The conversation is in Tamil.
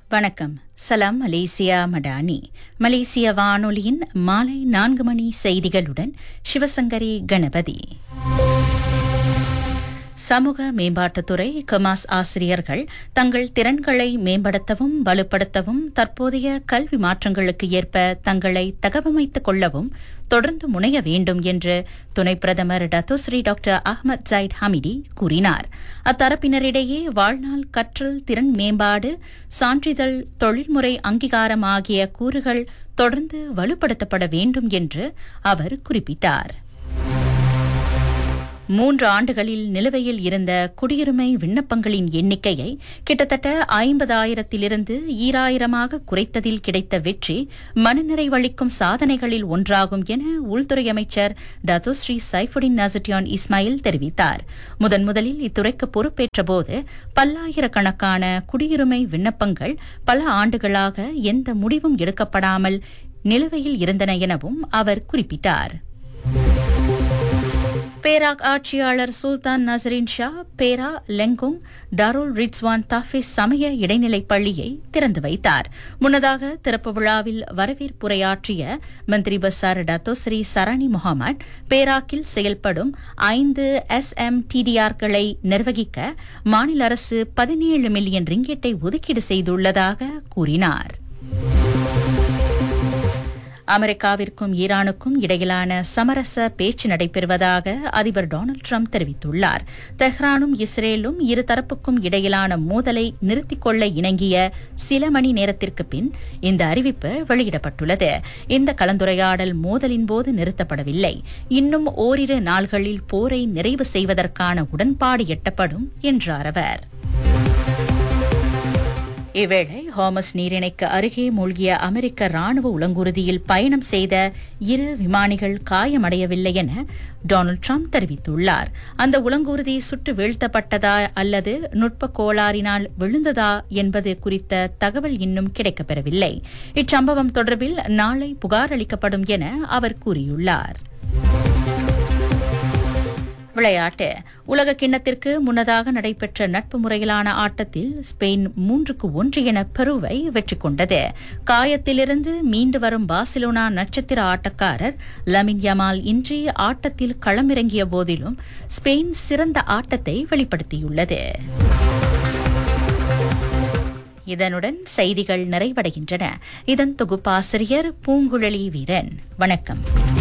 வணக்கம் சலாம் மலேசியா மடானி மலேசிய வானொலியின் மாலை நான்கு மணி செய்திகளுடன் சிவசங்கரி கணபதி சமூக மேம்பாட்டுத்துறை கமாஸ் ஆசிரியர்கள் தங்கள் திறன்களை மேம்படுத்தவும் வலுப்படுத்தவும் தற்போதைய கல்வி மாற்றங்களுக்கு ஏற்ப தங்களை தகவமைத்துக் கொள்ளவும் தொடர்ந்து முனைய வேண்டும் என்று துணை பிரதமர் Datuk Seri doctor Ahmad Zahid Hamidi கூறினார் அத்தரப்பினரிடையே வாழ்நாள் கற்றல் திறன் மேம்பாடு சான்றிதழ் தொழில்முறை அங்கீகாரம் ஆகிய கூறுகள் தொடர்ந்து வலுப்படுத்தப்பட வேண்டும் என்று அவர் குறிப்பிட்டார் மூன்று ஆண்டுகளில் நிலுவையில் இருந்த குடியுரிமை விண்ணப்பங்களின் எண்ணிக்கையை கிட்டத்தட்ட ஐம்பதாயிரத்திலிருந்து ஈராயிரமாக குறைத்ததில் கிடைத்த வெற்றி மனநிறைவளிக்கும் சாதனைகளில் ஒன்றாகும் என உள்துறை அமைச்சர் டத்தோஸ்ரீ சைஃபுடின் நசட்டியான் இஸ்மாயில் தெரிவித்தார் முதன் முதலில் இத்துறைக்கு பொறுப்பேற்றபோது பல்லாயிரக்கணக்கான குடியுரிமை விண்ணப்பங்கள் பல ஆண்டுகளாக எந்த முடிவும் எடுக்கப்படாமல் நிலுவையில் இருந்தன எனவும் அவர் குறிப்பிட்டார் பேராக் ஆட்சியாளர் சுல்தான் நசரின் ஷா பேரா லெங்கோங் டாரோல் ரிட்ஸ்வான் தாஃபிஸ் சமய இடைநிலைப் பள்ளியை திறந்து வைத்தார் முன்னதாக திறப்பு விழாவில் வரவேற்புரையாற்றிய மந்திரி பசார் டத்தோஸ்ரீ சரணி முகமது பேராக்கில் செயல்படும் ஐந்து எஸ் எம் டிடிஆர்களை நிர்வகிக்க மாநில அரசு பதினேழு மில்லியன் ரிங்கெட்டை ஒதுக்கீடு செய்துள்ளதாக கூறினார் அமெரிக்காவிற்கும் ஈரானுக்கும் இடையிலான சமரச பேச்சு நடைபெறுவதாக அதிபர் டொனால்டு ட்ரம்ப் தெரிவித்துள்ளார் தெஹ்ரானும் இஸ்ரேலும் இருதரப்புக்கும் இடையிலான மோதலை நிறுத்திக் கொள்ள இணங்கிய சில மணி நேரத்திற்கு பின் இந்த அறிவிப்பு வெளியிடப்பட்டுள்ளது இந்த கலந்துரையாடல் மோதலின் போது நிறுத்தப்படவில்லை இன்னும் ஓரிரு நாள்களில் போரை நிறைவு செய்வதற்கான உடன்பாடு எட்டப்படும் என்றார் அவர் இவ்வேளை ஹாமஸ் நீரிணைக்கு அருகே மூழ்கிய அமெரிக்க ராணுவ உளங்குருதியில் பயணம் செய்த இரு விமானிகள் காயமடையவில்லை என டொனால்டு ட்ரம்ப் தெரிவித்துள்ளார் அந்த உளங்குருதி சுட்டு வீழ்த்தப்பட்டதா அல்லது நுட்ப கோளாறினால் விழுந்ததா என்பது குறித்த தகவல் இன்னும் கிடைக்கப்பெறவில்லை இச்சம்பவம் தொடர்பில் நாளை புகார் அளிக்கப்படும் என அவர் கூறியுள்ளார் விளையாட்டு உலக கிண்ணத்திற்கு முன்னதாக நடைபெற்ற நட்பு முறையிலான ஆட்டத்தில் ஸ்பெயின் மூன்றுக்கு ஒன்று என பெருவை வெற்றி கொண்டது காயத்திலிருந்து மீண்டு வரும் பார்சிலோனா நட்சத்திர ஆட்டக்காரர் லமின் யமால் இன்றி ஆட்டத்தில் களமிறங்கிய போதிலும் ஸ்பெயின் சிறந்த ஆட்டத்தை வெளிப்படுத்தியுள்ளது இதனுடன் செய்திகள் நிறைவடைகின்றன இதன் தொகுப்பாசிரியர் பூங்குழலி வீரன் வணக்கம்